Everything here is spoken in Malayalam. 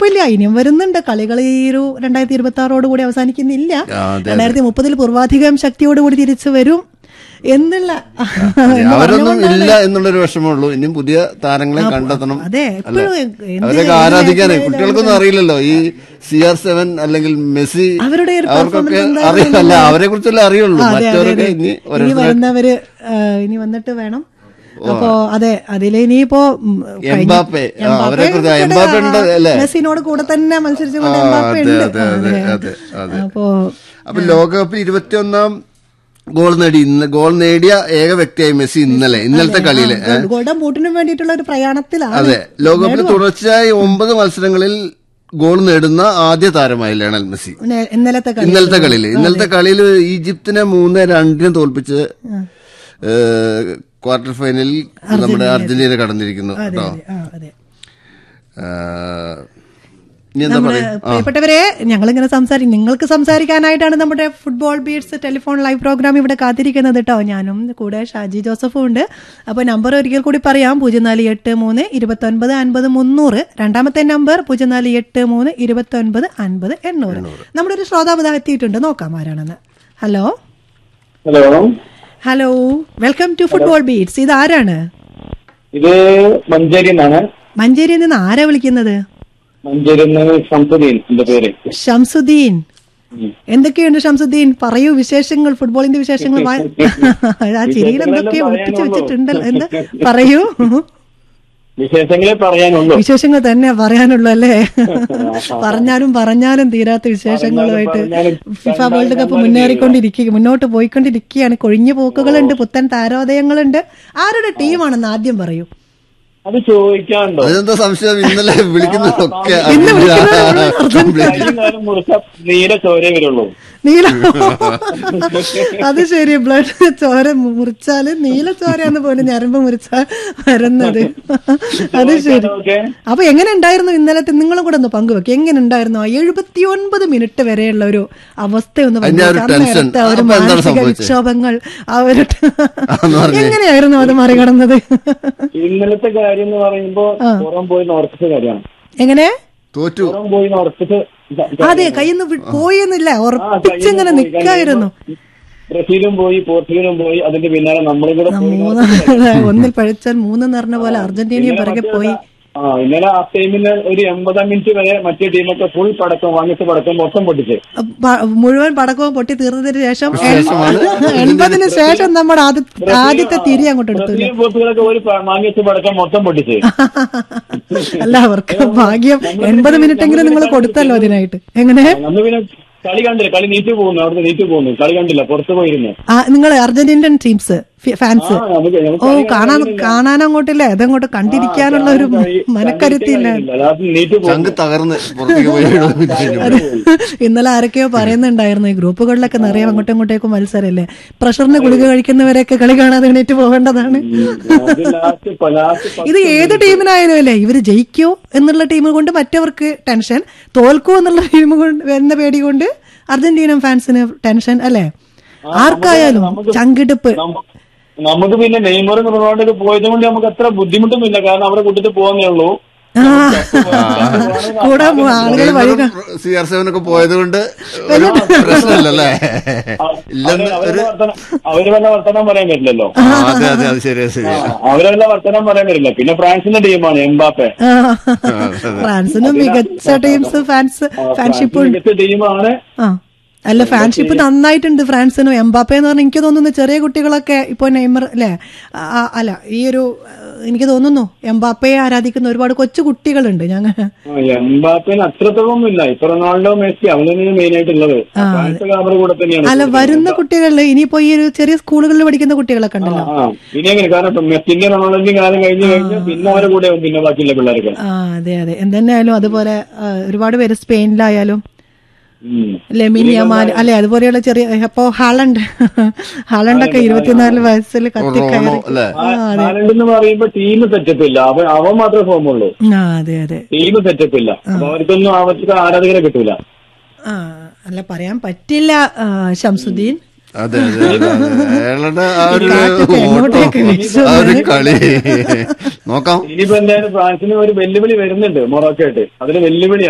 കുഴപ്പമില്ല ഇനിയും വരുന്നുണ്ട് കളികൾ ഈ ഒരു രണ്ടായിരത്തി ഇരുപത്തി ആറോട് കൂടി അവസാനിക്കുന്നില്ല ആ, അതെ, രണ്ടായിരത്തി മുപ്പതിൽ പൂർവാധികം ശക്തിയോടുകൂടി തിരിച്ചു വരും എന്നുള്ള എന്ന് അവരൊന്നും പറഞ്ഞുകൊണ്ടാണ് ഇല്ല എന്നുള്ളൊരു വിഷമമുള്ളൂ ഇനിയും പുതിയ താരങ്ങളെ കണ്ടെത്തണം അതെ അല്ല എപ്പോഴും എന്ത് അവരൊക്കെ ആരാധിക്കാനേ കുട്ടികൾക്കൊന്നും അറിയില്ലല്ലോ ഈ സി ആർ സെവൻ അല്ലെങ്കിൽ മെസ്സി അവരുടെ ഒരു അവർക്കൊക്കെ performance എന്തായാലും അറിയില്ല അവരെ കുറിച്ചല്ലേ അറിയുള്ളൂ അതെ, അതെ, മറ്റവരൊക്കെ അതെ. ഇനി ഇനി ഓരോരുത്തരെ വരുന്നവര് ആ, ഇനി വന്നിട്ട് വേണം അപ്പോ അതെ അതിൽ ഇനിയിപ്പോ ഉം, കഴിഞ്ഞ- എംബാപ്പെ, ആ, എംബാപ്പെ അവരെ കുറിച്ച് ഇവിടെ, എംബാപ്പെ ഉണ്ട് ആ, അല്ലേ? മെസ്സിനോട് കൂടെ തന്നെ മത്സരിച്ചുകൊണ്ട് ആ, എംബാപ്പെ അതെ, ഉണ്ട് അതെ, അതെ, അതെ. അതെ, അതെ. അപ്പോ അപ്പൊ ലോകകപ്പിൽ ഇരുപത്തിയൊന്നാം ഗോൾ നേടി ഇന്ന് ഗോൾ നേടിയ ഏക വ്യക്തിയായി മെസ്സി ഇന്നലെ ഇന്നലത്തെ കളിയില് ഏ? ഗോൾഡൻ ബൂട്ടിന് വേണ്ടിയിട്ടുള്ള ഒരു പ്രയാണത്തിലാണ് അതെ ലോകകപ്പിൽ തുടർച്ചയായി ഒമ്പത് മത്സരങ്ങളിൽ ഗോൾ നേടുന്ന ആദ്യ താരമായി ലയണൽ മെസ്സി ഇന്ന- ഇന്നലത്തെ കളി ഇന്നലത്തെ കളിയിൽ ഇന്നലത്തെ കളിയിൽ ഈജിപ്തിനെ മൂന്ന് രണ്ടിന് തോൽപ്പിച്ച് ഏഹ്, ക്വാർട്ടർ ഫൈനലിൽ നമ്മുടെ അർജന്റീന കടന്നിരിക്കുന്നു അതെ കേട്ടോ അതെ ആ, അതെ ഏഹ്, ഇനി എന്താ നമ്മുടെ പറയാ പ്രിയപ്പെട്ടവരെ ഞങ്ങളിങ്ങനെ സംസാരിക്കും നിങ്ങൾക്ക് സംസാരിക്കാനായിട്ടാണ് നമ്മുടെ football beats telephone live program ഇവിടെ കാത്തിരിക്കുന്നത് കേട്ടോ ഞാനും കൂടെ ഷാജി ജോസഫും ഉണ്ട് അപ്പോൾ നമ്പർ ഒരിക്കൽ കൂടി പറയാം പൂജ്യം നാല് എട്ട് മൂന്ന് ഇരുപത്തൊൻപത് അൻപത് മുന്നൂറ് രണ്ടാമത്തെ നമ്പർ പൂജ്യം നാല് എട്ട് മൂന്ന് ഇരുപത്തൊൻപത് അൻപത് എണ്ണൂറ് നമ്മുടെ ഒരു ശ്രോതാവ് ഇതാ എത്തിയിട്ടുണ്ട് നോക്കാം ആരാണെന്ന് hello hello hello welcome to football beats ഇത് ആരാണ് ഇത് മഞ്ചേരി എന്നാണ് മഞ്ചേരിയിൽ നിന്ന് ആരാ വിളിക്കുന്നത് മഞ്ചേരി ശംസുദ്ദീൻ എന്റെ പേര് ഷംസുദ്ദീൻ ഉം. എന്തൊക്കെയുണ്ട് ഷംസുദ്ദീൻ പറയൂ വിശേഷങ്ങൾ ഫുട്ബോളിന്റെ വിശേഷങ്ങൾ വാ- ആ ചിരിയിൽ എന്തൊക്കെയോ ഒളിപ്പിച്ചു വെച്ചിട്ടുണ്ടല്ലോ എന്ത് പറയൂ വിശേഷങ്ങളെ പറയാനുള്ളൂ വിശേഷങ്ങൾ തന്നെ പറയാനുള്ളൂ അല്ലേ പറഞ്ഞാലും പറഞ്ഞാലും തീരാത്ത വിശേഷങ്ങളുമായിട്ട് പറഞ്ഞാലും ഫിഫ വേൾഡ് കപ്പ് മുന്നേറിക്കൊണ്ടിരിക്കുക മുന്നോട്ട് പോയിക്കൊണ്ടിരിക്കുകയാണ് കൊഴിഞ്ഞു പോക്കുകളുണ്ട് പുത്തൻ താരോദയങ്ങളുണ്ട് ആരുടെ ടീമാണെന്ന് ആദ്യം പറയൂ അത് ചോദിക്കാനുണ്ടോ അതിനെന്താ സംശയം ഇന്നലെ വിളിക്കുന്നതൊക്കെ ഇന്ന് വിളിക്കുന്നവരോട് അർജന്റീന. കൈയും കാലം മുറിച്ച നീല ചോരേ വരുള്ളൂ നീല അത് ശരി ബ്ലഡ് ചോര മുറിച്ചാല് നീല ചോരയാന്ന് പോലും ഞരമ്പ് മുറിച്ചാൽ വരുന്നത് അത് ശരി ഓക്കെ അപ്പൊ എങ്ങനെ ഉണ്ടായിരുന്നു ഇന്നലത്തെ നിങ്ങളും കൂടെ ഒന്ന് പങ്കുവെക്കും എങ്ങനെ ഉണ്ടായിരുന്നു ആ എഴുപത്തിയൊൻപത് മിനിറ്റ് വരെയുള്ള ഒരു അവസ്ഥ ഒന്ന് അതിന്റെ ആ ഒരു പങ്കുവെക്ക്. ടെൻഷൻ. അന്നേരത്തെ ആ ഒരു അപ്പൊ എന്താണ് മാനസിക സംഭവിച്ചത്? വിക്ഷോഭങ്ങൾ ആ ഒരു അതൊന്ന് പറഞ്ഞേ. എങ്ങനെയായിരുന്നു അത് മറികടന്നത് ഇന്നലത്തെ കാര്യം എന്ന് പറയുമ്പോ പുറം പോയി ഉറപ്പിച്ച കാര്യമാണ് എങ്ങനെ തോറ്റു പുറം പോയി ഉറപ്പിച്ച് അതെ കയ്യിന്ന് വി- പോയെന്നില്ല ഉറപ്പിച്ചിങ്ങനെ നിക്കായിരുന്നു ബ്രസീലും പോയി പോർച്ചുഗലും പോയി അതിന്റെ പിന്നാലെ നമ്മളും കൂടെ പോയി മൂന്ന് ഒന്നിൽ പഴിച്ചാൽ മൂന്ന് നിറഞ്ഞ പോലെ അർജന്റീനയും പിറകെ പോയി ആ ഇന്നലെ ആ ടൈമിന് ഒരു എൺപതാം മിനിറ്റ് വരെ മറ്റേ ടീമൊക്കെ ഫുൾ പടക്കം വാങ്ങിച്ച പടക്കം മൊത്തം പൊട്ടിച്ച് പ- മുഴുവൻ പടക്കവും പൊട്ടി തീർന്നതിന് ശേഷം എൺപതിന് ശേഷം നമ്മുടെ ആദ്യ ആദ്യത്തെ തിരി അങ്ങോട്ട് എടുത്തു ബ്രസീൽ പോർച്ചുഗലൊക്കെ ഒരു പ- വാങ്ങിച്ച പടക്കം മൊത്തം പൊട്ടിച്ച് അല്ല അവർക്ക് ഭാഗ്യം എൺപത് മിനിറ്റ് എങ്കിലും നിങ്ങൾ കൊടുത്തല്ലോ അതിനായിട്ട് എങ്ങനെ അന്ന് പിന്നെ കളി കണ്ടില്ല കളി നീറ്റ് പോകുന്നു അവിടുന്ന് നീറ്റ് പോകുന്നു കളി കണ്ടില്ല പുറത്ത് പോയിരുന്നു ആ നിങ്ങൾ അർജന്റീനൻ ടീംസ് ഫാൻസ് ആ, നമുക്ക് നമുക്ക് ഓ കളി കാണാൻ കാണാൻ കാണാൻ അങ്ങോട്ടില്ല അതങ്ങോട്ട് കണ്ടിരിക്കാനുള്ള ഒരു മനക്കരുത്തില്ല ലാസ്റ്റ് നീറ്റ് പോകും ചങ്ക് തകർന്ന് പുറത്തേക്ക് പോയി അത് ഇന്നലെ ആരൊക്കെയോ പറയുന്നുണ്ടായിരുന്നു ഈ ഗ്രൂപ്പുകളിലൊക്കെ നിറയെ അങ്ങോട്ടും ഇങ്ങോട്ടേക്കും മത്സരല്ലേ പ്രഷറിന് ഗുളിക കഴിക്കുന്നവരെയൊക്കെ കളി കാണാതെ എണീറ്റ് പോകേണ്ടതാണ് ലാസ്റ്റ് ലാസ്റ്റ് ഇത് ഏത് ടീമിനായാലും അല്ലേ ഇവര് ജയിക്കോ എന്നുള്ള ടീം കൊണ്ട് മറ്റവർക്ക് ടെൻഷൻ തോൽക്കോ എന്നുള്ള ടീം കൊണ്ട് എന്ന പേടി കൊണ്ട് അർജന്റീന ഫാൻസിന് ടെൻഷൻ അല്ലേ ആർക്കായാലും ചങ്കിടിപ്പ് നമുക്ക് പിന്നെ നെയ്മറും റൊണാൾഡോ പോയത് കൊണ്ട് നമുക്ക് അത്ര ബുദ്ധിമുട്ടൊന്നുമില്ല കാരണം അവരെ കൂട്ടത്തിൽ പോകുന്നേ ഉള്ളൂ ആ കൂടെ ആളുകൾ വഴി കാ- സി ആർ സെവൻ ഒക്കെ പോയത് കൊണ്ട് ഒരു പ്രശ്നമില്ലല്ലേ ഇല്ലെന്ന് അവരെ ഒരു വർത്തനം അവര് വല്ല വർത്തനം പറയാൻ പറ്റില്ലല്ലോ ആ, അതെ അതെ അത് ശരിയാ ശരിയാ അവരെല്ലാം വർത്തനം പറയാൻ പറ്റില്ല പിന്നെ ഫ്രാൻസിന്റെ ടീമാണ് എംബാപ്പെ ആ. ഫ്രാൻസിനും മികച്ച ടീംസ് ഫാൻസ് ഫാൻഷിപ്പ് ഉണ്ട് മികച്ച ടീമാണ് ആ അല്ല ഫാൻഷിപ്പ് നന്നായിട്ടുണ്ട് ഫ്രാൻസിനും എംബാപ്പെ എന്ന് പറഞ്ഞാൽ എനിക്ക് തോന്നുന്നു ചെറിയ കുട്ടികളൊക്കെ ഇപ്പോൾ നെയ്മർ അല്ലേ ആ, അല്ല ഈ ഒരു ആ, എനിക്ക് തോന്നുന്നു എംബാപ്പയെ ആരാധിക്കുന്ന ഒരുപാട് കൊച്ചു കുട്ടികളുണ്ട് ഞങ്ങൾ ആ, എംബാപ്പേന് അത്രത്തോളം ഇല്ല ഇപ്പൊ റൊണാൾഡോ മെസ്സി അവനാണ് മെയിൻ ആയിട്ടുള്ളത് ഫ്രാൻസ് അവരുടെ കൂടെ തന്നെയാണ് അല്ല വരുന്ന കുട്ടികളിൽ ഇനിയിപ്പോ ഈ ഒരു ചെറിയ സ്കൂളുകളിൽ പഠിക്കുന്ന കുട്ടികളൊക്കെ ഉണ്ടല്ലോ ആ ഇനി എങ്ങനെ കാരണം ഇപ്പൊ മെസ്സിന്റെ റൊണാൾഡോന്റെ കാലം കഴിഞ്ഞ് കഴിഞ്ഞ് പിന്നെ അവരെ കൂടെ പിന്നെ ബാക്കിയുള്ള പിള്ളേർക്ക് ആ അതെ അതെ എന്തെന്നായാലും അതുപോലെ ആ, ഒരുപാട് പേര് സ്പെയിനിലായാലും ഉം. ലെമിൻ യമാൽ അല്ലെ അതുപോലെയുള്ള ചെറിയ അപ്പോ ഹാളണ്ട് ഹാളണ്ടൊക്കെ ഇരുപത്തിനാല് വയസ്സിൽ കത്തി റോണോ കയറി അല്ലേ ആ അതെ ഹാലൻഡ് എന്ന് പറയുമ്പോ ടീം സെറ്റപ്പ് ഇല്ല അവൻ അവൻ മാത്രമേ ഫോമുള്ളൂ ആ അതെ അതെ ടീം സെറ്റപ്പ് ഇല്ല അപ്പൊ അവർക്കൊന്നും അവർക്ക് ആരാധകരെ കിട്ടൂല ആ അല്ല പറയാൻ പറ്റില്ല ആ, ശംസുദ്ദീൻ അതെ അതെ അതെ, അതെ. അയാളുടെ ആ ഒരു കാറ്റൊക്കെ ഓട്ടം എങ്ങോട്ടേക്ക് വീശുന്നു. ആ ഒരു കളി നോക്കാം ഇനിയിപ്പോ എന്തായാലും ഫ്രാൻസിന് ഒരു വെല്ലുവിളി വരുന്നുണ്ട് മൊറോക്കോ ആയിട്ട് അതിന് വെല്ലുവിളിയാണ്